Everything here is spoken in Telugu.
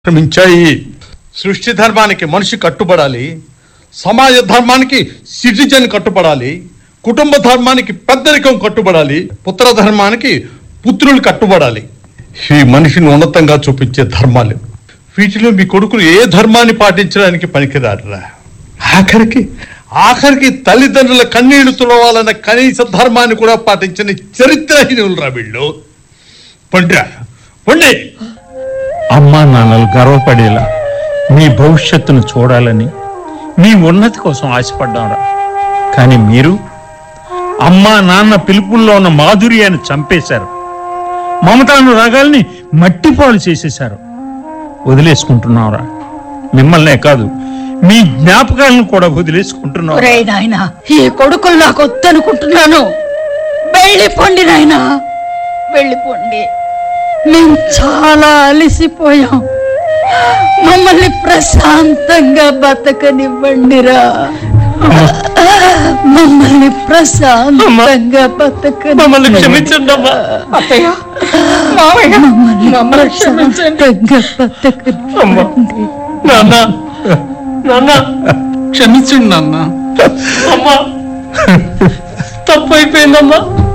క్రమించాయి సృష్టి ధర్మానికి మనిషి కట్టుబడాలి సమాజ ధర్మానికి సిటిజన్ కట్టుబడాలి కుటుంబ ధర్మానికి పెద్దరికం కట్టుబడాలి పుత్ర ధర్మానికి పుత్రులు కట్టుబడాలి ఈ మనిషిని ఉన్నతంగా చూపించే ధర్మాలు వీటిలో మీ కొడుకులు ఏ ధర్మాన్ని పాటించడానికి పనికిరారురా ఆఖరికి ఆఖరికి తల్లిదండ్రుల కన్నీళ్లు తులవాలన్న కనీస ధర్మాన్ని కూడా పాటించని చరిత్రహీనులు రా వీళ్ళు పండ్రా పండి అమ్మా నాన్నలు గర్వపడేలా మీ భవిష్యత్తును చూడాలని మీ ఉన్నతి కోసం ఆశపడ్డారా కానీ మీరు అమ్మా నాన్న పిలుపుల్లో ఉన్న మాధుర్యాన్ని చంపేశారు మమతాను రాగాల్ని మట్టిపాలు చేసేశారు వదిలేసుకుంటున్నారా మిమ్మల్నే కాదు మీ జ్ఞాపకాలను కూడా వదిలేసుకుంటున్నారు ఒరేయ్ నాయన ఈ కొడుకులు నాకు వద్దనుకుంటున్నాను వెళ్ళిపోండి నాయన వెళ్ళిపోండి మేము చాలా అలసిపోయాం మమ్మల్ని ప్రశాంతంగా బతకనివ్వండిరా మమ్మల్ని ప్రశాంతంగా బతకని మమ్మల్ని క్షమించండి అమ్మా అత్తయ్య మావయ్య మమ్మల్ని మమ్మల్ని క్షమించండి ప్రశాంతంగా బతకనివ్వండి నాన్న నాన్న క్షమించండి నాన్న అమ్మా తప్పు అయిపోయిందమ్మా